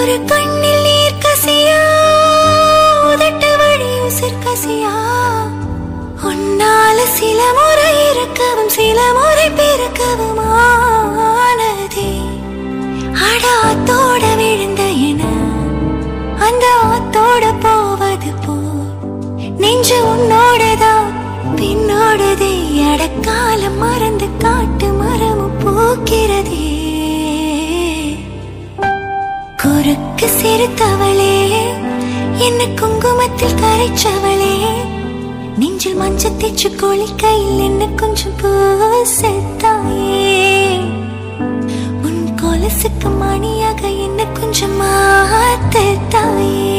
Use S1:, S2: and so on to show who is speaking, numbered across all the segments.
S1: ஒரு கண்ணில் நீர் கசியா உதட்டு வழி உசிர் கசியா உன்னால சில முறை இறக்கவும் சில முறை பிறக்கவும் ஆனதே அட ஆத்தோட விழுந்த என அந்த ஆத்தோட போவது போ நெஞ்சு உன்னோடதான் பின்னோடதே அடக்காலம் மறந்து காட்டு மரமும் பூக்கிறதே குறுக்கு சிறுத்தவளே என்ன குங்குமத்தில் கரைச்சவளே நெஞ்சில் மஞ்சள் தேச்சு குளிக்கையில் என்ன கொஞ்சம் பூசத்தாயே உன் கொலசுக்கு மணியாக என்ன கொஞ்சம் மாத்தத்தாயே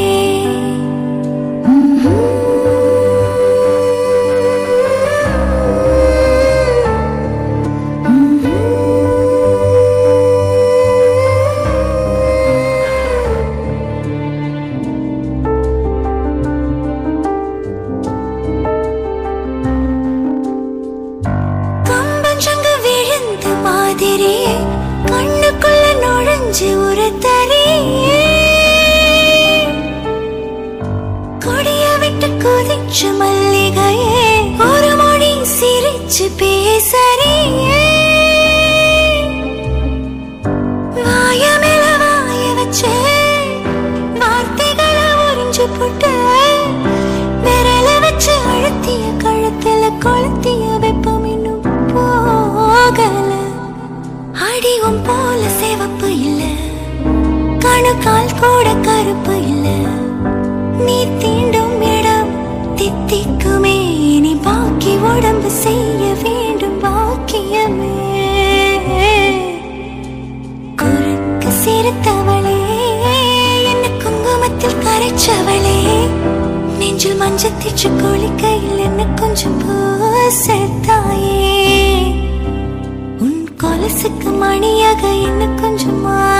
S1: கம்பஞ்சங்கு விழுந்த மாதிரி கண்ணுக்குள்ள நுழைஞ்சு ஒரு தறியே கொடிய விட்டு குதிச்சு மல்லிகையே ஒரு மொழி சிரிச்சு பேசறியே வாய மேல வாய வச்சு வார்த்தைகளை உறிஞ்சு போட்டு விரல வச்சு அழுத்திய கழுத்துல கொளுத்திய வெப்பம் இன்னும் போகல அடிவும் போல சிவப்பு இல்ல கணுக்கால் கூட கருப்பு இல்ல நீ தீண்டும் இடம் தித்திக்குமே நீ பாக்கி உடம்பு செய்ய வேண்டும் பாக்கியமே குறுக்கு சிறுத்தவளே என்ன குங்குமத்தில் கரைச்சவளே நெஞ்சில் மஞ்சள் தேச்சு குளிக்கையில் என்ன கொஞ்சம் பூசத்தாயே உன் கொலசுக்கு மணியாக என்ன கொஞ்சம் மா